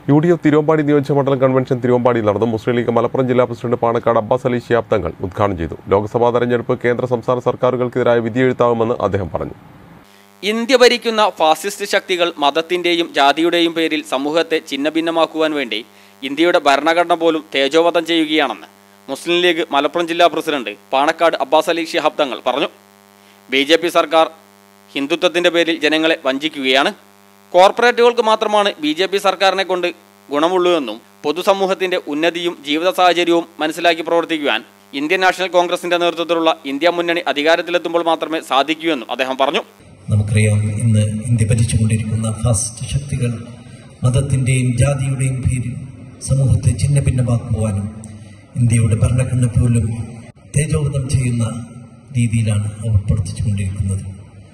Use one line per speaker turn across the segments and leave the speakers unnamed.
U D F Thiruvambady നിയോജക മണ്ഡലം convention തിരുവമ്പാടിയിൽ നടന്നു മുസ്ലിം ലീഗ് മലപ്പുറം ജില്ലാ പ്രസിഡന്റ് പാണക്കാട് അബ്ബാസ് അലി ശിഹാബ് തങ്ങൾ ഉദ്ഘാടനം ചെയ്തു ലോക്സഭാ തെരഞ്ഞെടുപ്പ് കേന്ദ്ര സംസ്ഥാന സർക്കാരുകൾക്കെതിരായ വിധിയെഴുത്താവുമെന്ന് അദ്ദേഹം പറഞ്ഞു
ഇന്ത്യ ഭരിക്കുന്ന ഫാസിസ്റ്റ് ശക്തികൾ മതത്തിന്റെയും ജാതിയുടെയും പേരിൽ സമൂഹത്തെ ഛിന്നഭിന്നമാക്കുവാൻ വേണ്ടി ഇന്ത്യയുടെ ഭരണഘടന പോലും തേജോവധം ചെയ്യുകയാണെന്ന് മുസ്ലിം ലീഗ് മലപ്പുറം ജില്ലാ പ്രസിഡന്റ് പാണക്കാട് അബ്ബാസ് അലി ശിഹാബ് തങ്ങൾ പറഞ്ഞു ബി ജെ പി സർക്കാർ ഹിന്ദുത്വത്തിന്റെ പേരിൽ ജനങ്ങളെ വഞ്ചിക്കുകയാണ് കോർപ്പറേറ്റുകൾക്ക് മാത്രമാണ് ബി ജെ പി സർക്കാരിനെ കൊണ്ട് ഗുണമുള്ളൂ എന്നും പൊതുസമൂഹത്തിന്റെ ഉന്നതിയും ജീവിത സാഹചര്യവും മനസ്സിലാക്കി പ്രവർത്തിക്കുവാൻ ഇന്ത്യൻ നാഷണൽ കോൺഗ്രസിന്റെ നേതൃത്വത്തിലുള്ള ഇന്ത്യ മുന്നണി അധികാരത്തിലെത്തുമ്പോൾ മാത്രമേ സാധിക്കൂ എന്നും അദ്ദേഹം പറഞ്ഞു
നമുക്കറിയാം ഇന്ന് ഇന്ത്യ ഭരിച്ചുകൊണ്ടിരിക്കുന്ന ഫാസിസ്റ്റ് ശക്തികൾ മതത്തിൻ്റെയും ജാതിയുടെയും പേരിൽ സമൂഹത്തെ ഛിന്ന ഭിന്നമാക്കുവാനും ഇന്ത്യയുടെ ഭരണഘടന പോലും തേജോവധം ചെയ്യുന്ന രീതിയിലാണ് അവർ പ്രവർത്തിച്ചുകൊണ്ടിരിക്കുന്നത്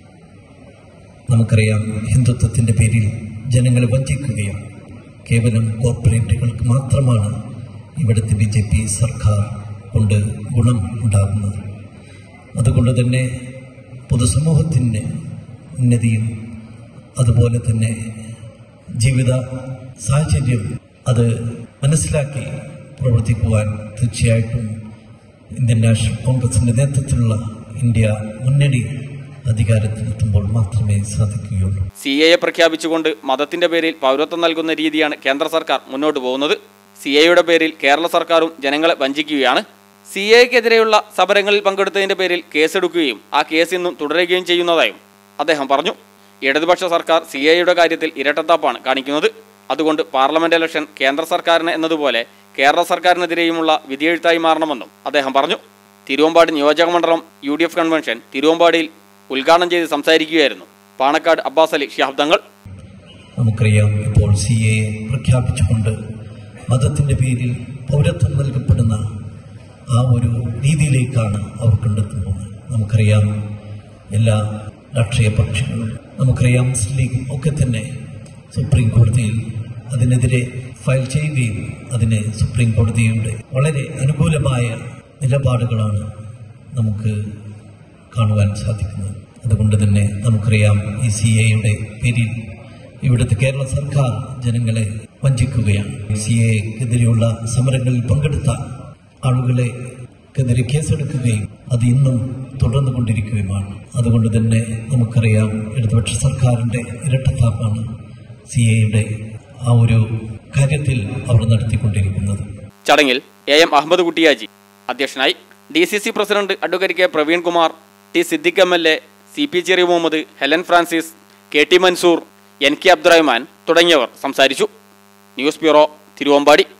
നമുക്കറിയാം ഹിന്ദുത്വത്തിൻ്റെ പേരിൽ ജനങ്ങളെ വഞ്ചിക്കുകയാണ് കേവലം കോർപ്പറേറ്റുകൾക്ക് മാത്രമാണ് ഇവിടുത്തെ ബി ജെ പി സർക്കാർ കൊണ്ട് ഗുണം ഉണ്ടാകുന്നത് അതുകൊണ്ട് തന്നെ പൊതുസമൂഹത്തിൻ്റെ ഉന്നതിയും അതുപോലെ തന്നെ ജീവിത സാഹചര്യം അത് മനസ്സിലാക്കി പ്രവർത്തിക്കുവാൻ തീർച്ചയായിട്ടും ഇന്ത്യൻ നാഷണൽ കോൺഗ്രസിൻ്റെ നേതൃത്വത്തിലുള്ള ഇന്ത്യ മുന്നണി അധികാരത്തിലെത്തുമ്പോൾ മാത്രമേ സാധിക്കുകയുള്ളൂ
സി എയെ പ്രഖ്യാപിച്ചുകൊണ്ട് മതത്തിന്റെ പേരിൽ പൗരത്വം നൽകുന്ന രീതിയാണ് കേന്ദ്ര സർക്കാർ മുന്നോട്ട് പോകുന്നത് സി എയുടെ പേരിൽ കേരള സർക്കാരും ജനങ്ങളെ വഞ്ചിക്കുകയാണ് സി എക്കെതിരെയുള്ള സമരങ്ങളിൽ പങ്കെടുത്തതിന്റെ പേരിൽ കേസെടുക്കുകയും ആ കേസ് ഇന്നും തുടരുകയും ചെയ്യുന്നതായും അദ്ദേഹം പറഞ്ഞു ഇടതുപക്ഷ സർക്കാർ സി എയുടെ കാര്യത്തിൽ ഇരട്ടത്താപ്പാണ് കാണിക്കുന്നത് അതുകൊണ്ട് പാർലമെന്റ് ഇലക്ഷൻ കേന്ദ്ര സർക്കാരിന് എന്നതുപോലെ കേരള സർക്കാരിനെതിരെയുമുള്ള വിധിയെഴുത്തായി മാറണമെന്നും അദ്ദേഹം പറഞ്ഞു തിരുവമ്പാടി നിയോജക മണ്ഡലം യു ഡി എഫ് കൺവെൻഷൻ തിരുവമ്പാടിയിൽ ഉദ്ഘാടനം ചെയ്ത് സംസാരിക്കുകയായിരുന്നു പാണക്കാട് അബ്ബാസ് അലി ശിഹാബ്ദങ്ങൾ
നമുക്കറിയാം ഇപ്പോൾ സി എ പ്രഖ്യാപിച്ചുകൊണ്ട് മതത്തിൻ്റെ പേരിൽ പൗരത്വം നൽകപ്പെടുന്ന ആ ഒരു രീതിയിലേക്കാണ് അവർ കണ്ടെത്തുന്നത് നമുക്കറിയാം എല്ലാ രാഷ്ട്രീയ പക്ഷങ്ങളും നമുക്കറിയാം മുസ്ലിം ലീഗും ഒക്കെ തന്നെ സുപ്രീം കോടതിയിൽ അതിനെതിരെ ഫയൽ ചെയ്യുകയും അതിനെ സുപ്രീം കോടതിയുടെ വളരെ അനുകൂലമായ നിലപാടുകളാണ് നമുക്ക് കാണുവാൻ സാധിക്കുന്നത് അതുകൊണ്ട് തന്നെ നമുക്കറിയാം ഈ സി എയുടെ പേരിൽ ഇവിടുത്തെ കേരള സർക്കാർ ജനങ്ങളെ വഞ്ചിക്കുകയാണ് സി എക്കെതിരെയുള്ള സമരങ്ങളിൽ പങ്കെടുത്ത ആളുകളെക്കെതിരെ കേസെടുക്കുകയും അത് ഇന്നും തുടർന്നു കൊണ്ടിരിക്കുകയുമാണ് അതുകൊണ്ട് തന്നെ നമുക്കറിയാം ഇടതുപക്ഷ സർക്കാരിന്റെ ഇരട്ടത്താപ്പാണ് സി എയുടെ ആ ഒരു കാര്യത്തിൽ അവർ നടത്തിക്കൊണ്ടിരിക്കുന്നത്
ചടങ്ങിൽ എ എം അഹമ്മദ് കുട്ടിയാജി അധ്യക്ഷനായി D C C president advocate K Praveen Kumar T Siddique M L A C P Cheriya Muhammad Helen Francis K T Mansoor N K Abdurahman തുടങ്ങിയവർ സംസാരിച്ചു ന്യൂസ് ബ്യൂറോ തിരുവമ്പാടി